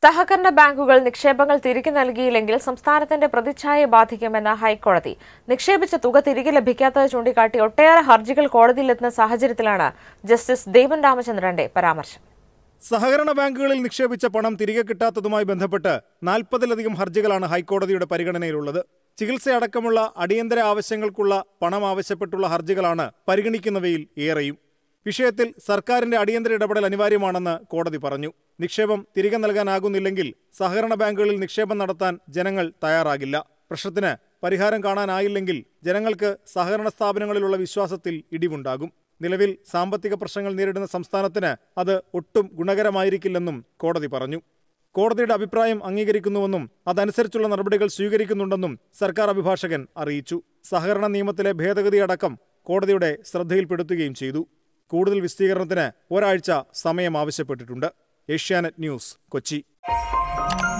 സഹകരണ ബാങ്കുകൾ നിക്ഷേപങ്ങൾ തിരികെ നൽകിയില്ലെങ്കിൽ സംസ്ഥാനത്തിന്റെ പ്രതിച്ഛായയെ ബാധിക്കുമെന്ന് ഹൈക്കോടതി നിക്ഷേപിച്ച തുക തിരികെ ലഭിക്കാത്തത് ചൂണ്ടിക്കാട്ടി ഒട്ടേറെ ഹർജികൾ കോടതിയിലെത്തുന്ന സാഹചര്യത്തിലാണ് ജസ്റ്റിസ് ദേവൻ രാമചന്ദ്രന്റെ പരാമർശം സഹകരണ ബാങ്കുകളിൽ നിക്ഷേപിച്ച പണം തിരികെ കിട്ടാത്തതുമായി ബന്ധപ്പെട്ട് നാൽപ്പതിലധികം ഹർജികളാണ് ഹൈക്കോടതിയുടെ പരിഗണനയിലുള്ളത് ചികിത്സയടക്കമുള്ള അടിയന്തര ആവശ്യങ്ങൾക്കുള്ള പണം ആവശ്യപ്പെട്ടുള്ള ഹർജികളാണ് പരിഗണിക്കുന്നവയിൽ ഏറെയും വിഷയത്തിൽ സർക്കാരിന്റെ അടിയന്തര ഇടപെടൽ അനിവാര്യമാണെന്ന് കോടതി പറഞ്ഞു നിക്ഷേപം തിരികെ നൽകാനാകുന്നില്ലെങ്കിൽ സഹകരണ ബാങ്കുകളിൽ നിക്ഷേപം നടത്താൻ ജനങ്ങൾ തയ്യാറാകില്ല പ്രശ്നത്തിന് പരിഹാരം കാണാനായില്ലെങ്കിൽ ജനങ്ങൾക്ക് സഹകരണ സ്ഥാപനങ്ങളിലുള്ള വിശ്വാസത്തിൽ ഇടിവുണ്ടാകും നിലവിൽ സാമ്പത്തിക പ്രശ്നങ്ങൾ നേരിടുന്ന സംസ്ഥാനത്തിന് അത് ഒട്ടും ഗുണകരമായിരിക്കില്ലെന്നും കോടതി പറഞ്ഞു കോടതിയുടെ അഭിപ്രായം അംഗീകരിക്കുന്നുവെന്നും അതനുസരിച്ചുള്ള നടപടികൾ സ്വീകരിക്കുന്നുണ്ടെന്നും സർക്കാർ അഭിഭാഷകൻ അറിയിച്ചു സഹകരണ നിയമത്തിലെ ഭേദഗതി അടക്കം കോടതിയുടെ ശ്രദ്ധയിൽപ്പെടുത്തുകയും ചെയ്തു കൂടുതൽ വിശദീകരണത്തിന് ഒരാഴ്ച സമയം ആവശ്യപ്പെട്ടിട്ടുണ്ട് ഏഷ്യാനെറ്റ് ന്യൂസ് കൊച്ചി